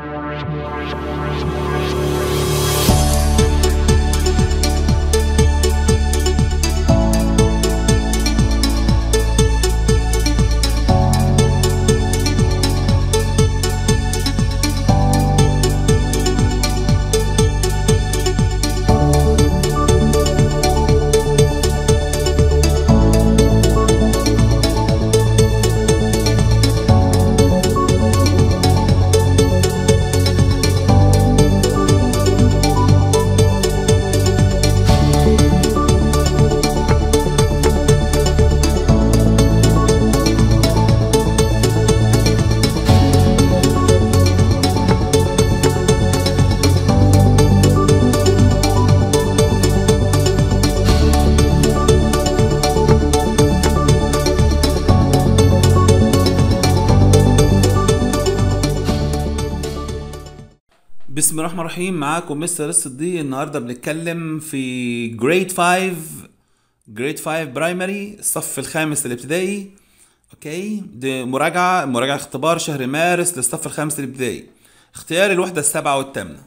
بسم الله الرحمن الرحيم معاكم مستر الصديق النهارده بنتكلم في جريد 5 جريد 5 برايمري الصف الخامس الابتدائي اوكي دي مراجعه مراجعه اختبار شهر مارس للصف الخامس الابتدائي اختيار الوحده السابعه والثامنه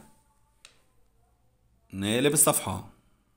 نقلب الصفحه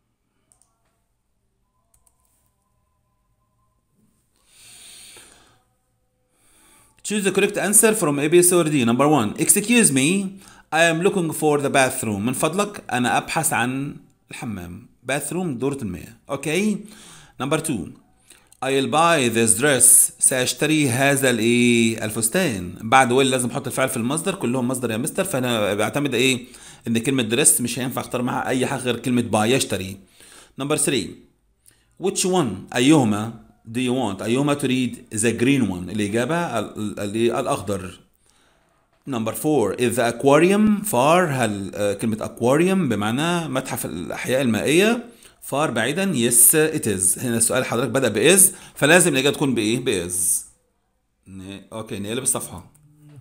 Choose the correct answer from A, B, C or D. Number one. Excuse me. I am looking for the bathroom. من فضلك أنا أبحث عن الحمام. Bathroom دورة المياه. أوكي. Number two. I'll buy this dress. سأشتري هذا الإيه؟ الفستان. بعد will لازم أحط الفعل في المصدر كلهم مصدر يا مستر فأنا بعتمد إيه؟ إن كلمة دريس مش هينفع أختار معاها أي حاجة غير كلمة buy يشتري. Number three. Which one أيهما do you want أيهما تريد the green one الإجابة ال- ال- الأخضر نمبر 4 is the aquarium far هل آه، كلمة aquarium بمعنى متحف الأحياء المائية far بعيدا yes it is هنا السؤال حضرتك بدأ بإز فلازم الإجابة تكون بإيه بإز ن- أوكي نقلب الصفحة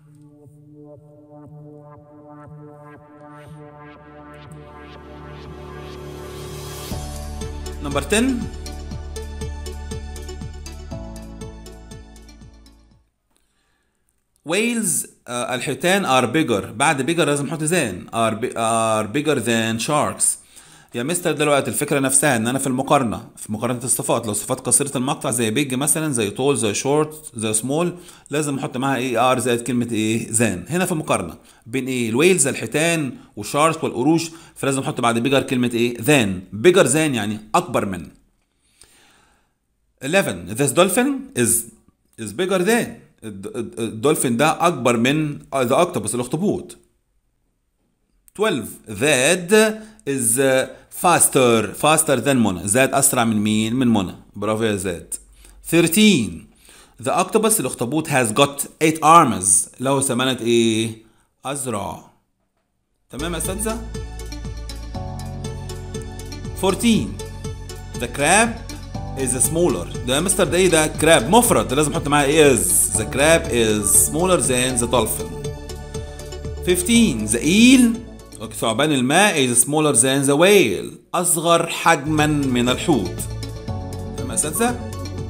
نمبر 10 ويلز آه الحيتان ار بيجر بعد بيجر لازم نحط زان ار ار بيجر ذان شاركس يا مستر دلوقتي الفكره نفسها ان انا في المقارنه في مقارنه الصفات لو صفات قصيره المقطع زي بيج مثلا زي طول زي شورت زي سمول لازم احط معاها ايه ار زائد كلمه ايه زان هنا في مقارنه بين ايه الويلز الحيتان والشارك والقروش فلازم احط بعد بيجر كلمه ايه ذان بيجر ذان يعني اكبر من 11 this dolphin is is bigger than الد- الد- الدولفين ده اكبر من ذا octopus الاخطبوط 12 that is uh, faster faster than منى زاد اسرع من مين من منى برافو يا زاد 13 the octopus الاخطبوط has got 8 arms له ثمانية ايه اذرع تمام يا اساتذه 14 The crab is smaller ده يا مستر ده ايه ده كراب مفرد ده لازم احط معاه is The crab is smaller than the dolphin 15 The eel ثعبان الماء is smaller than the whale أصغر حجما من الحوت تمام يا أساتذة؟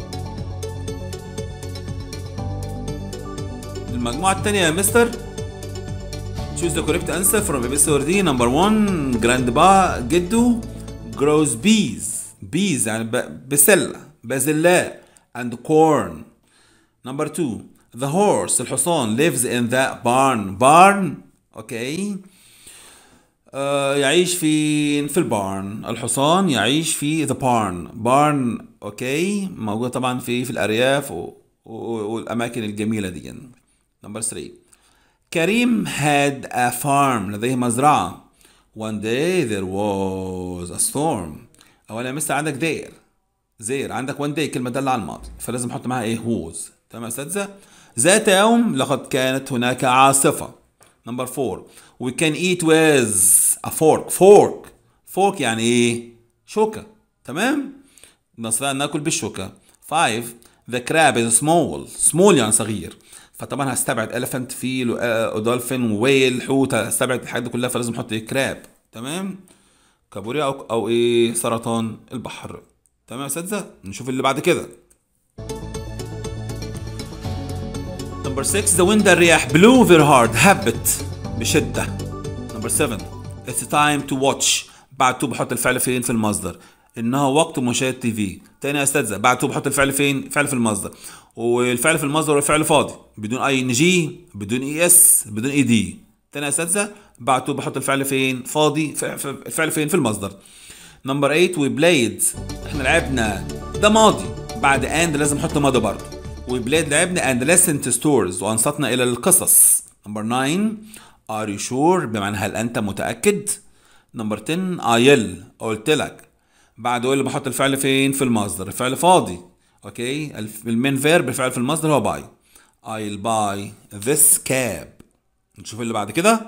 المجموعة التانية يا مستر Choose the correct answer from A, B, C or D. Number one, grandpa جدو grows bees. Bees يعني ب- بسلة بازلاء and corn. Number two, the horse الحصان lives in the barn. Barn اوكي آه يعيش في في البارن الحصان يعيش في the barn. Barn اوكي موجود طبعا في في الارياف و... و... والاماكن الجميله دي. Number three. كريم had a farm لديه مزرعة one day there was a storm أولا يا مستر عندك there there عندك one day كلمة دالة على الماضي فلازم نحط معاها إيه was تمام يا أساتذة ذات يوم لقد كانت هناك عاصفة number four we can eat with a fork fork fork يعني إيه شوكة تمام نستطيع أن ناكل بالشوكة 5 the crab is small small يعني صغير فطبعا هستبعد elephant فيل ودولفين وويل حوت هستبعد الحاجات دي كلها فلازم احط ايه كراب تمام كابوريا او او ايه سرطان البحر تمام يا اساتذه نشوف اللي بعد كده نمبر 6 the wind الرياح blew very hard هبت بشدة نمبر 7 It's time to watch بعد تو بحط الفعل فين في المصدر انها وقت مشاهدة تي في تاني يا اساتذة بعد تو بحط الفعل فين فعل في المصدر والفعل في المصدر هو فعل فاضي بدون اي ان جي بدون اي اس بدون اي دي تاني يا اساتذة بعد تو بحط الفعل فين فاضي ف- ف- الفعل فين في المصدر نمبر 8 وي بلايد احنا لعبنا ده ماضي بعد اند لازم نحط ماضي برضه وي بلايد لعبنا اند ليسن تو ستورز وانصتنا الى القصص نمبر 9 ار يو شور بمعنى هل انت متاكد نمبر 10 ايل قلت لك بعد اقول بحط الفعل فين في المصدر الفعل فاضي اوكي الف- المين فيرب الفعل في المصدر هو باي I'll buy this cab نشوف اللي بعد كده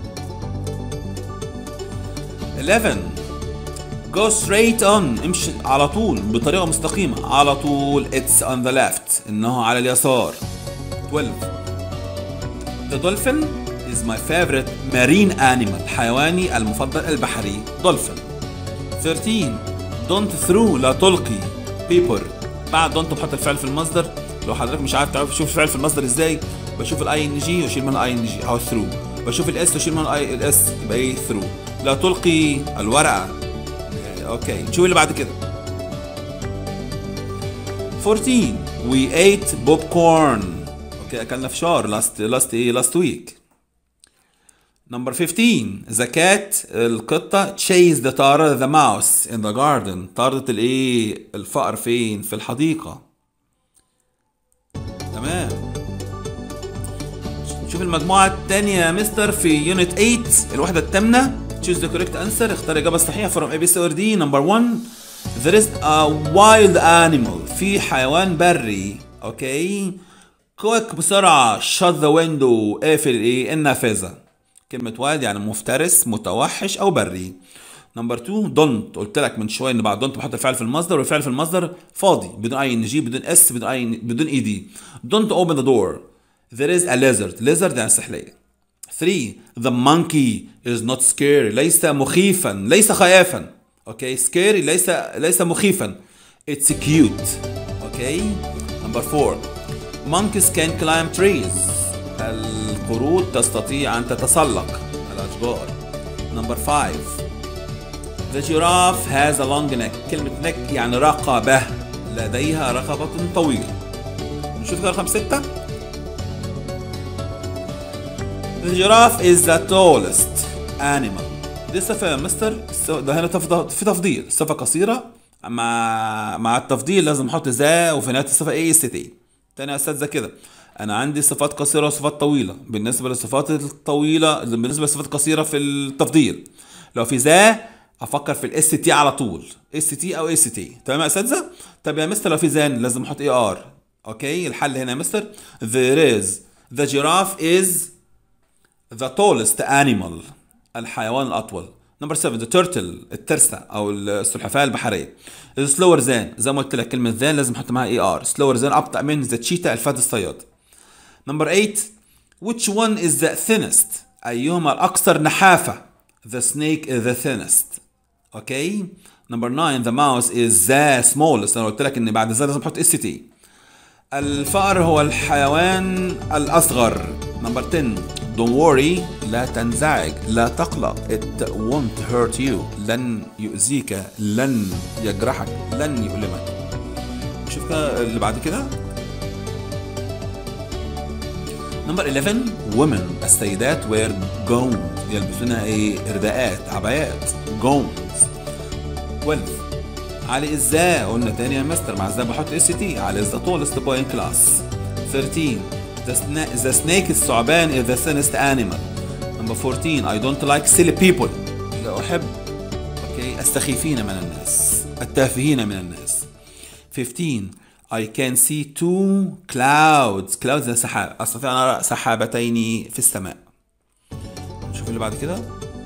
11 Go straight on امشي على طول بطريقة مستقيمة على طول it's on the left انه على اليسار 12 The dolphin is my favorite marine animal حيواني المفضل البحري dolphin 13 don't throw لا تلقي paper بعد don't بحط الفعل في المصدر لو حضرتك مش عارف تعرف تشوف الفعل في المصدر ازاي بشوف الاي ان جي واشيل منها اي ان جي او through بشوف الاس واشيل منها الاي الاس يبقى ايه through لا تلقي الورقه اوكي نشوف اللي بعد كده 14 we ate popcorn اوكي اكلنا فشار لاست لاست ايه لاست ويك نمبر 15 the cat القطة chased the طارة the mouse in the garden طاردت الايه الفأر فين في الحديقة تمام نشوف المجموعة التانية يا مستر في يونت 8 الوحدة الثامنة choose the correct answer اختار الإجابة الصحيحة from A B C or D number 1 there is a wild animal في حيوان بري اوكي كويك بسرعة shut the window اقفل ايه النافذة كلمة وايلد يعني مفترس متوحش أو بري نمبر 2 دونت قلت لك من شويه ان بعد دونت بحط الفعل في المصدر والفعل في المصدر فاضي بدون اي ان جي بدون اس بدون اي بدون اي دي دونت اوبن ذا دور there is a lizard lizard يعني سحلية 3 the monkey is not scary ليس مخيفا ليس خيافا اوكي scary ليس ليس مخيفا it's cute اوكي نمبر 4 monkeys can climb trees القرود تستطيع أن تتسلق الأشجار نمبر 5 The giraffe has a long neck كلمة neck يعني رقبة لديها رقبة طويلة نشوف كده رقم 6 The giraffe is the tallest animal دي صفة يا مستر ده هنا تفض- في تفضيل صفة قصيرة مع مع التفضيل لازم احط ذا وفي نهاية الصفة ايه ستين تاني يا استاذ كده انا عندي صفات قصيرة وصفات طويلة بالنسبة للصفات الطويلة بالنسبة للصفات القصيرة في التفضيل لو في ذا افكر في الاس تي على طول اس تي او اس تي تمام يا اساتذه طب يا مستر لو في ذان لازم احط اي ار اوكي الحل هنا يا مستر there is the giraffe is the tallest animal الحيوان الأطول نمبر 7 the turtle الترسة أو السلحفاة البحرية is slower than زي ما قلت لك كلمة than لازم نحط معاها اي ار slower than أبطأ من the cheetah الفهد الصياد نمبر 8 which one is the thinnest أيهما الأكثر نحافة the snake is the thinnest اوكي نمبر 9 the mouse is the smallest أنا قلت لك إن بعد ذا لازم أحط اس تي الفأر هو الحيوان الأصغر نمبر 10 don't worry لا تنزعج لا تقلق it won't hurt you لن يؤذيك لن يجرحك لن يؤلمك شوف كده اللي بعد كده نمبر 11 women السيدات wear gowns يلبسون ايه رداءات عبايات gowns 12 علي ازاي قلنا تاني يا مستر مع ازاي بحط اس تي علي از ذا tallest boy in class 13 the, sna- the snake الثعبان is the thinnest animal number 14 I don't like silly people لا أحب اوكي السخيفين من الناس التافهين من الناس 15 I can see two clouds clouds ده سحاب استطيع ان ارى سحابتين في السماء نشوف اللي بعد كده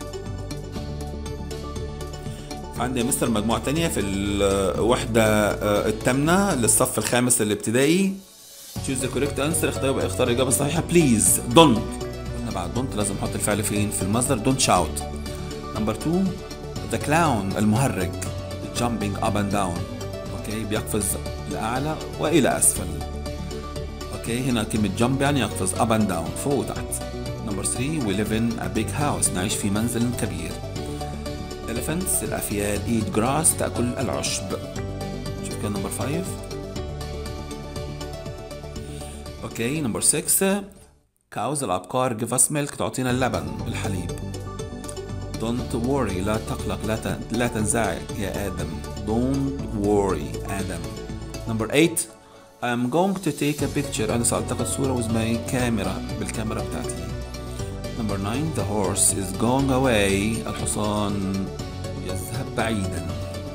عندي يا مستر مجموعة تانية في الوحدة آه، الثامنة للصف الخامس الابتدائي choose the correct answer اختار اختار الإجابة الصحيحة please don't قلنا بعد don't لازم نحط الفعل فين في المصدر don't shout number two the clown المهرج jumping up and down اوكي بيقفز لأعلى وإلى أسفل اوكي هنا كلمة jump يعني يقفز up and down فوق وتحت نمبر 3 we live in a big house نعيش في منزل كبير elephants الأفيال eat grass تأكل العشب شوف كده نمبر 5 اوكي نمبر 6 cows الأبقار give us milk تعطينا اللبن الحليب don't worry لا تقلق لا ت... لا تنزعج يا آدم don't worry آدم نمبر 8 I'm going to take a picture أنا سألتقط صورة with my camera بالكاميرا بتاعتي نمبر 9 the horse is going away الحصان يذهب بعيدا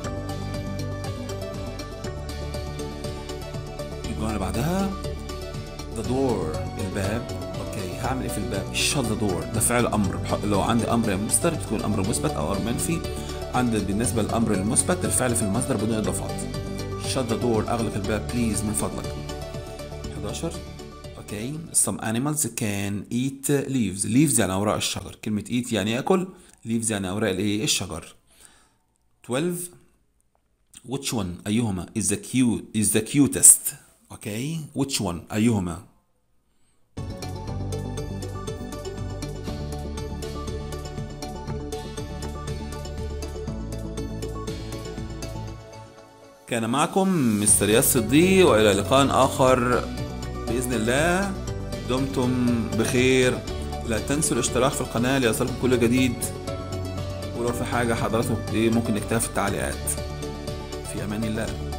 الجملة اللي بعدها the door الباب اوكي هعمل ايه في الباب shut the door ده فعل امر بح- لو عندي امر مصدر بتكون امر مثبت او امر منفي عندي بالنسبه للامر المثبت الفعل في المصدر بدون اضافات shut the door اغلق الباب بليز من فضلك 11 اوكي some animals can eat leaves leaves يعني اوراق الشجر كلمه eat يعني ياكل leaves يعني اوراق الايه الشجر 12 which one أيهما is the cute is the cutest okay which one أيهما كان معكم مستر ياس صديق وإلى لقاء آخر بإذن الله دمتم بخير لا تنسوا الاشتراك في القناة ليصلكم كل جديد ولو في حاجة حضراتكم إيه ممكن نكتبها في التعليقات في أمان الله